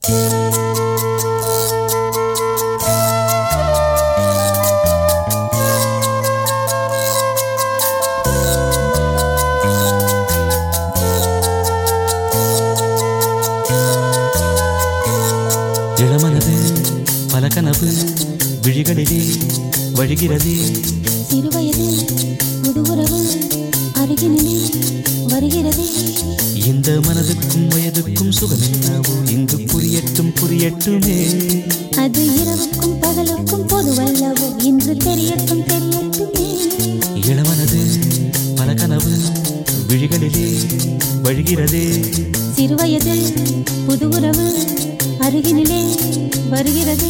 இளமனது பல கனவு விழிகளிலே வழிகிறதே சிறுவயது புது உறவு அருகினிலே வருகிறதே இந்த மனதுக்கும் வயதுக்கும் சுகம் என்னவோ இங்கு புரியட்டும் புரியட்டுமே அது இரவுக்கும் பகலுக்கும் பொதுவல்லவோ இன்று தெரியட்டும் தெரியட்டுமே இளமனது பல கனவு விழிகளிலே வழிகிறதே சிறுவயது புது உறவு அருகினிலே வருகிறதே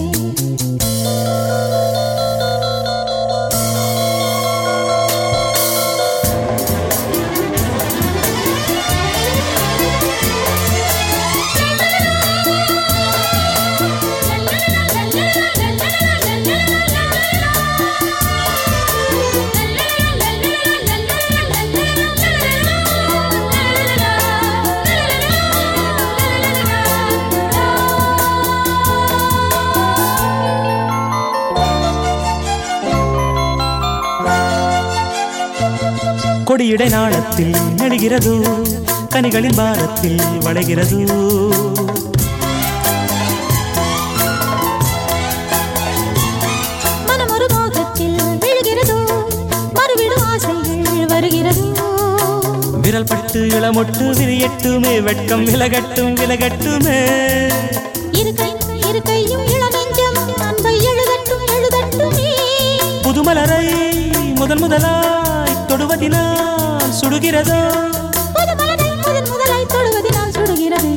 கொடியிடை நாளத்தில் நெழுகிறதோ கனிகளின் பாரத்தில் வளைகிறதோ மனம் ஒரு மோகத்தில் விழுகிறதோ மறுவிடும் ஆசைகள் வருகிறதோ விரல் பட்டு இளமொட்டு விரியட்டுமே வெட்கம் விலகட்டும் விலகட்டுமே இரு கை இரு கையும் இளநெஞ்சம் அன்பை எழுதட்டும் எழுதட்டுமே புதுமலரை முதல் முதலாய் தொடுவதினால் சுடுகிறதோ புது மலரை முதன் முதலாய் தொடுவதினால் சுடுகிறது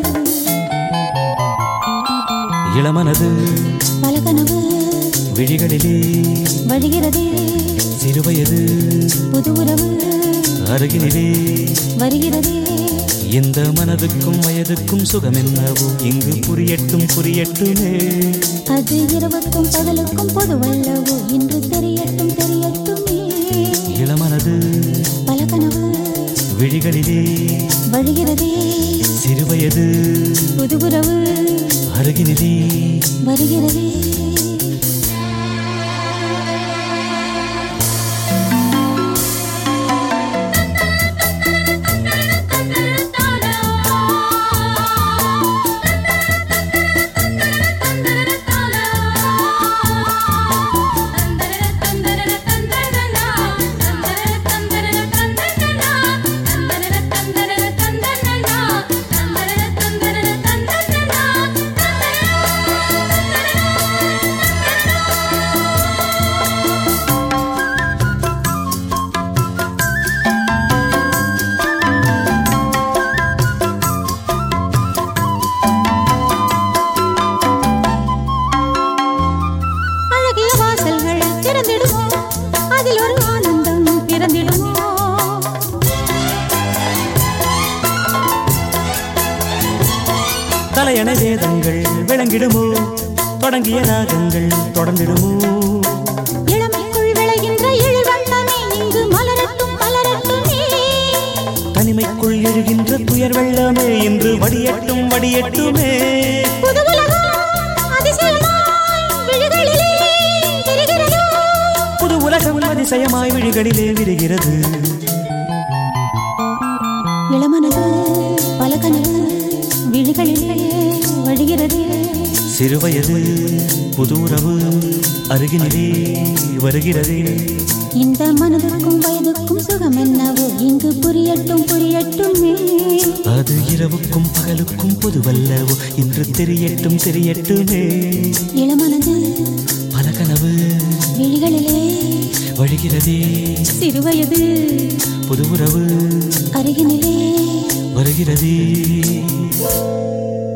இளமனது பல கனவு விழிகளிலே வழிகிறதே சிறுவயது புது உறவு அருகினிலே வருகிறதே இந்த மனதுக்கும் வயதுக்கும் சுகம் என்னவோ இங்கு புரியட்டும் புரியட்டுமே அது இரவுக்கும் பகலுக்கும் பொதுவல்லவோ இன்று தெரியட்டும் தெரியட்டுமே இளமனது பல கனவு விழிகளிலே வழிகிறதே சிறுவயது புது உறவு அருகினிலே வருகிறதே அழகிய வாசல்கள் திறந்திடுமோ அதில் ஒரு ஆனந்தம் பிறந்திடுமோ தலையணை வேதங்கள் விளங்கிடுமோ தொடங்கிய ராகங்கள் தொடர்ந்திடுமோ இளமைக்குள் விளைகின்ற எழில் வண்ணமே இங்கு மலரட்டும் மலரட்டுமே தனிமைக்குள் எழுகின்ற துயர் வெள்ளமே இன்று வடியட்டும் வடியட்டுமே புது உலகம் அதிசயமாய் விழிகளிலே தெரிகிறதோ புது உலகம் அதிசயமாய் விழிகளிலே விரிகிறது இளமனது பல கனவு விழிகளிலே வழிகிறது சிறுவயது புது உறவு அருகினிலே வருகிறது இந்த மனதுக்கும் வயதுக்கும் சுகம் என்னவோ இங்கு புரியட்டும் புரியட்டுமே அது இரவுக்கும் பகலுக்கும் பொதுவல்லவோ இன்று தெரியட்டும் தெரியட்டுமே இளமனது பல கனவு விழிகளிலே வழிகிறதே சிறுவயது புது உறவு அருகினிலே வருகிறதே